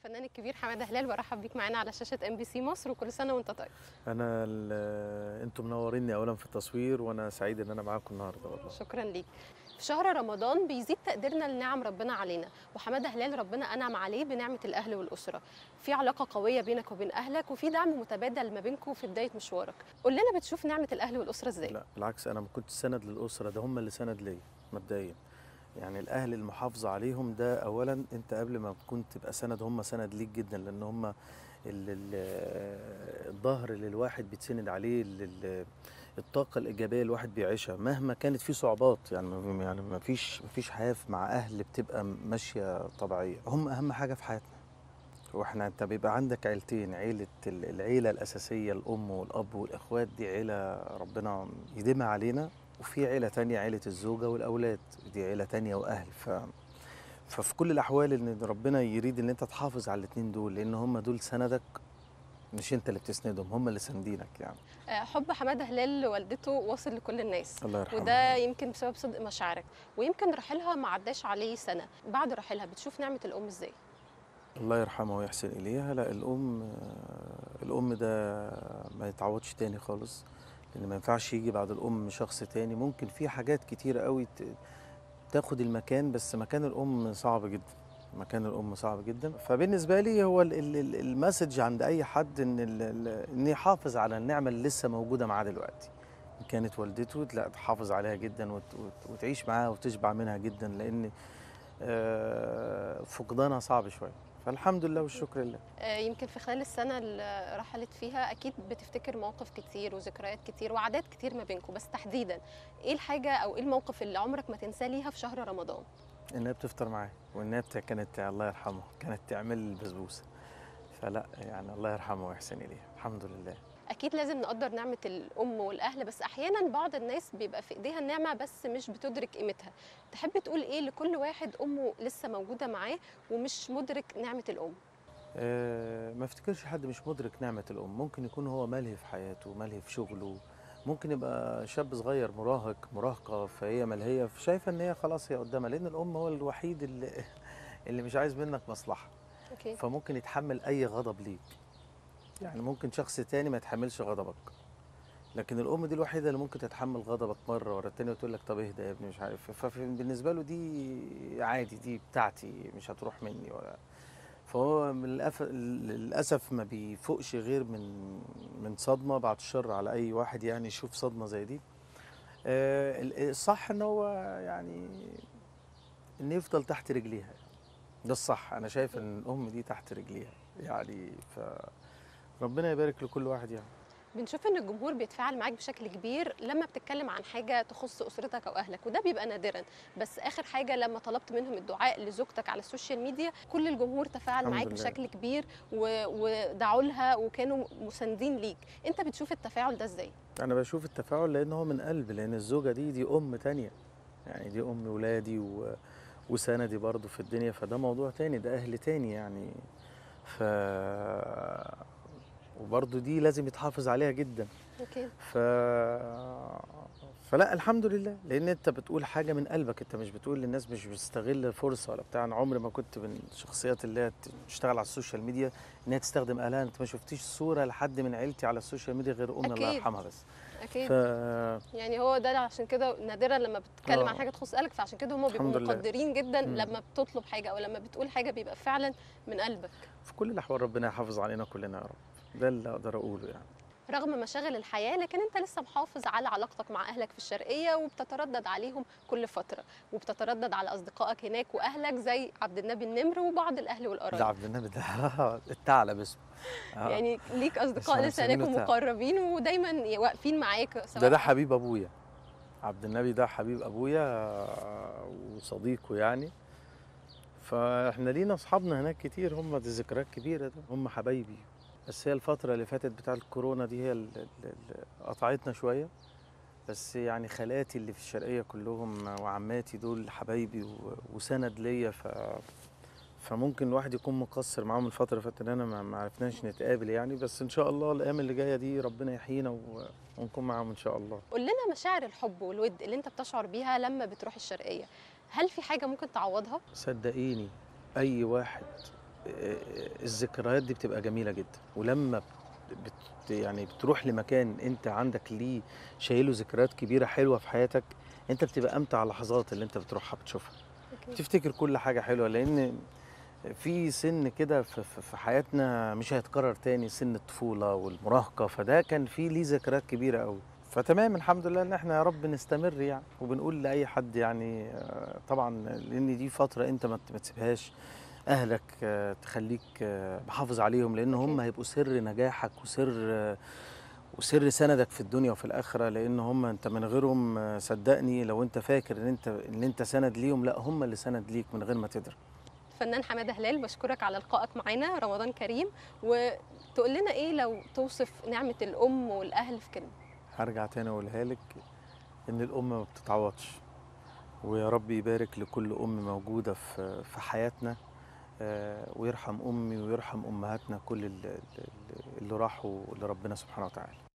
الفنان الكبير حماده هلال برحب بيك معانا على شاشه ام بي سي مصر وكل سنه وانت طيب انا ال- انتم منوريني اولا في التصوير وانا سعيد ان انا معاكم النهارده والله شكرا ليك في شهر رمضان بيزيد تقديرنا لنعم ربنا علينا وحماده هلال ربنا انعم عليه بنعمه الاهل والاسره في علاقه قويه بينك وبين اهلك وفي دعم متبادل ما بينكم في بدايه مشوارك قول لنا بتشوف نعمه الاهل والاسره ازاي لا بالعكس انا ما كنت سند للاسره ده هم اللي سند ليا مبدئيا يعني الاهل المحافظه عليهم ده اولا انت قبل ما تكون تبقى سند هم سند ليك جدا لان هم ال- ال- الظهر اللي الواحد بيتسند عليه ال- ال- الطاقه الايجابيه اللي الواحد بيعيشها مهما كانت في صعوبات يعني ما- يعني ما فيش ما فيش حياه مع اهل بتبقى ماشيه طبيعيه هم اهم حاجه في حياتنا واحنا انت بيبقى عندك عيلتين عيله ال- العيله الاساسيه الام والاب والاخوات دي عيله ربنا يديمها علينا وفي عيله تانية عيله الزوجه والاولاد دي عيله تانية واهل ف ففي كل الاحوال ان ربنا يريد ان انت تحافظ على الاثنين دول لان هم دول سندك مش انت اللي بتسندهم هم اللي ساندينك يعني آه، حب حماده هلال لوالدته واصل لكل الناس الله يرحمه وده يمكن بسبب صدق مشاعرك ويمكن رحيلها ما عداش عليه سنه بعد رحيلها بتشوف نعمه الام ازاي الله يرحمه ويحسن اليها لا الام آه، الام ده ما يتعوضش تاني خالص لان ما ينفعش يجي بعد الام شخص تاني ممكن في حاجات كتيره قوي ت- تاخد المكان بس مكان الام صعب جدا مكان الام صعب جدا فبالنسبه لي هو ال- ال- ال- المسج عند اي حد ان ال- ال- ان يحافظ على النعمه اللي لسه موجوده معاه دلوقتي إن كانت والدته لا تحافظ عليها جدا وت- وت- وتعيش معاها وتشبع منها جدا لان آه، فقدانها صعب شويه فالحمد لله والشكر لله آه، يمكن في خلال السنة اللي رحلت فيها أكيد بتفتكر مواقف كتير وذكريات كتير وعادات كتير ما بينكم بس تحديدا إيه الحاجة أو إيه الموقف اللي عمرك ما تنساه ليها في شهر رمضان؟ انها بتفطر معايا وانها بت- كانت الله يرحمها كانت تعمل لي البسبوسه فلا يعني الله يرحمه ويحسن اليها الحمد لله أكيد لازم نقدر نعمة الأم والأهل بس أحيانا بعض الناس بيبقى في إيديها النعمة بس مش بتدرك قيمتها تحب تقول إيه لكل واحد أمه لسه موجودة معاه ومش مدرك نعمة الأم؟ أه ما افتكرش حد مش مدرك نعمه الام ممكن يكون هو ملهي في حياته ملهي في شغله ممكن يبقى شاب صغير مراهق مراهقه فهي ملهيه شايفه ان هي خلاص هي قدامها لان الام هو الوحيد اللي اللي مش عايز منك مصلحه أوكي فممكن يتحمل اي غضب ليك يعني ممكن شخص تاني ما يتحملش غضبك لكن الام دي الوحيده اللي ممكن تتحمل غضبك مره ورا التانيه وتقول لك طب اهدى يا ابني مش عارف فبالنسبه له دي عادي دي بتاعتي مش هتروح مني ولا فهو من الأف... للاسف ما بيفوقش غير من من صدمه بعد الشر على اي واحد يعني يشوف صدمه زي دي آه، ال- الصح ان هو يعني ان يفضل تحت رجليها ده الصح انا شايف ان الام دي تحت رجليها يعني ف ربنا يبارك لكل واحد يعني بنشوف ان الجمهور بيتفاعل معاك بشكل كبير لما بتتكلم عن حاجه تخص اسرتك او اهلك وده بيبقى نادرا بس اخر حاجه لما طلبت منهم الدعاء لزوجتك على السوشيال ميديا كل الجمهور تفاعل الحمد معاك لله. بشكل كبير و- ودعوا لها وكانوا مساندين ليك انت بتشوف التفاعل ده ازاي انا بشوف التفاعل لان هو من قلب لان الزوجه دي دي ام تانية يعني دي ام ولادي و... وسندي برضو في الدنيا فده موضوع تاني ده اهل تاني يعني ف وبرضو دي لازم يتحافظ عليها جدا اوكي ف فلا الحمد لله لان انت بتقول حاجه من قلبك انت مش بتقول للناس مش بتستغل فرصه ولا بتاع انا عمري ما كنت من الشخصيات اللي هي تشتغل على السوشيال ميديا ان هي تستخدم اهلها انت ما شفتيش صوره لحد من عيلتي على السوشيال ميديا غير امي الله أكيد. يرحمها بس اكيد ف يعني هو ده عشان كده نادرا لما بتتكلم عن آه. حاجه تخص اهلك فعشان كده هم بيبقوا الحمد لله. مقدرين جدا مم. لما بتطلب حاجه او لما بتقول حاجه بيبقى فعلا من قلبك في كل الاحوال ربنا يحافظ علينا كلنا يا رب ده اللي اقدر اقوله يعني رغم مشاغل الحياة لكن أنت لسه محافظ على علاقتك مع أهلك في الشرقية وبتتردد عليهم كل فترة وبتتردد على أصدقائك هناك وأهلك زي عبد النبي النمر وبعض الأهل ده والقرايب عبد النبي ده الثعلب اسمه آه. يعني ليك أصدقاء بس لسه هناك مسمينه تعب. ومقربين ودايما واقفين معاك سواء ده ده حبيب ابويا عبد النبي ده حبيب ابويا آه، وصديقه يعني فاحنا لينا اصحابنا هناك كتير هم دي ذكريات كبيره ده هم حبايبي بس هي الفتره اللي فاتت بتاع الكورونا دي هي اللي اللي قطعتنا شويه بس يعني خالاتي اللي في الشرقيه كلهم وعماتي دول حبايبي و- وسند ليا ف فممكن الواحد يكون مقصر معاهم الفتره اللي فاتت ان انا ما ما عرفناش نتقابل يعني بس ان شاء الله الايام اللي جايه دي ربنا يحيينا و- ونكون معاهم ان شاء الله قول لنا مشاعر الحب والود اللي أنت بتشعر بيها لما بتروح الشرقية هل في حاجة ممكن تعوضها؟ صدقيني اي واحد آه، الذكريات دي بتبقى جميله جدا ولما بت يعني بتروح لمكان انت عندك ليه شايله ذكريات كبيره حلوه في حياتك انت بتبقى امتع اللحظات اللي انت بتروحها بتشوفها أكيد. تفتكر كل حاجه حلوه لان في سن كده في- في في حياتنا مش هيتكرر تاني سن الطفوله والمراهقه فده كان فيه ليه ذكريات كبيره قوي فتمام الحمد لله ان احنا يا رب نستمر يعني وبنقول لاي حد يعني آه، طبعا لان دي فتره انت ما ت- ما تسيبهاش اهلك آه، تخليك آه، محافظ عليهم لان هم أكيد. هيبقوا سر نجاحك وسر آه، وسر سندك في الدنيا وفي الاخره لان هم انت من غيرهم آه، صدقني لو انت فاكر ان انت ان انت سند ليهم لا هم اللي سند ليك من غير ما تدري فنان حماده هلال بشكرك على لقائك معانا رمضان كريم وتقول لنا ايه لو توصف نعمه الام والاهل في كلمه هرجع تاني اقولها لك ان الام ما بتتعوضش ويا رب يبارك لكل ام موجوده في في حياتنا آه، ويرحم امي ويرحم امهاتنا كل اللي, اللي راحوا لربنا سبحانه وتعالى